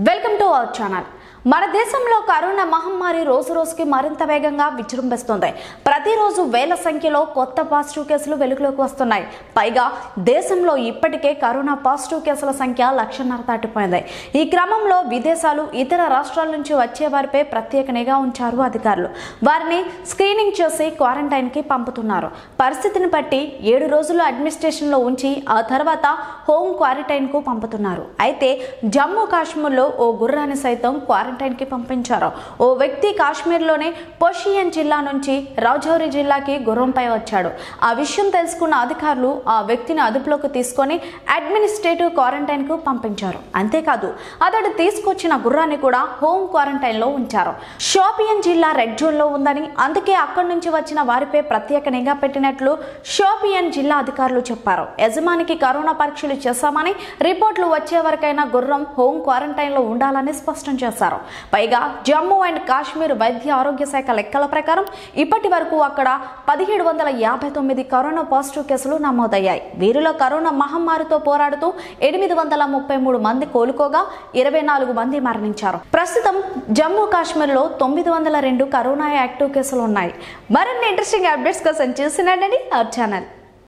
welcome to our channel మన దేశంలో corona మహమ్మారి రోజు రోజుకి మరింత వేగంగా విజృంభిస్తుంది ప్రతిరోజు వేల సంఖ్యలో కొత్త పాజిటివ్ కేసులు వెలుగులోకి వస్తున్నాయి పైగా దేశంలో ఇప్పటికే కరోనా పాజిటివ్ కేసుల సంఖ్య లక్షన్నర దాటిపోయింది ఈ క్రమంలో విదేశాలు ఇతర రాష్ట్రాల నుంచి వచ్చే వారిపై ప్రత్యేక నిఘా ఉంచారు అధికారులు వారిని స్క్రీనింగ్ చేసి క్వారంటైన్కి పంపుతున్నారు పరిస్థితిని బట్టి ఏడు రోజులు అడ్మినిస్ట్రేషన్లో ఉంచి ఆ తర్వాత హోమ్ క్వారంటైన్కు పంపుతున్నారు అయితే జమ్మూ కాశ్మీర్లో ఓ గుర్రాన్ని సైతం క్వారంటైన్కి పంపించారు ఓ వ్యక్తి కాశ్మీర్లోనే పొషియన్ జిల్లా నుంచి రాజౌరి జిల్లాకి గుర్రంపై వచ్చాడు ఆ విషయం తెలుసుకున్న అధికారులు ఆ వ్యక్తిని అదుపులోకి తీసుకొని అడ్మినిస్ట్రేటివ్ క్వారంటైన్కు పంపించారు అంతేకాదు అతడు తీసుకొచ్చిన గుర్రాన్ని కూడా హోమ్ క్వారంటైన్లో ఉంచారు షోపియన్ జిల్లా రెడ్ జోన్లో ఉందని అందుకే అక్కడి నుంచి వచ్చిన వారిపై ప్రత్యేక నిఘా పెట్టినట్లు షోపియన్ జిల్లా అధికారులు చెప్పారు యజమానికి కరోనా పరీక్షలు చేశామని రిపోర్టులు వచ్చే వరకైనా గుర్రం హోమ్ క్వారంటైన్లో ఉండాలని స్పష్టం చేశారు పైగా జమ్మూ అండ్ కాశ్మీర్ వైద్య ఆరోగ్య శాఖ లెక్కల ప్రకారం ఇప్పటి వరకు అక్కడ పదిహేడు వందల యాభై తొమ్మిది కరోనా పాజిటివ్ కేసులు నమోదయ్యాయి వీరిలో కరోనా మహమ్మారితో పోరాడుతూ ఎనిమిది వందల ముప్పై మూడు మంది కోలుకోగా ఇరవై నాలుగు మంది మరణించారు ప్రస్తుతం జమ్మూ కాశ్మీర్లో తొమ్మిది వందల రెండు కరోనా యాక్టివ్ కేసులు ఉన్నాయి మరిన్ని ఇంట్రెస్టింగ్ అప్డేట్స్ కోసం చూసినాడండి అవర్ ఛానల్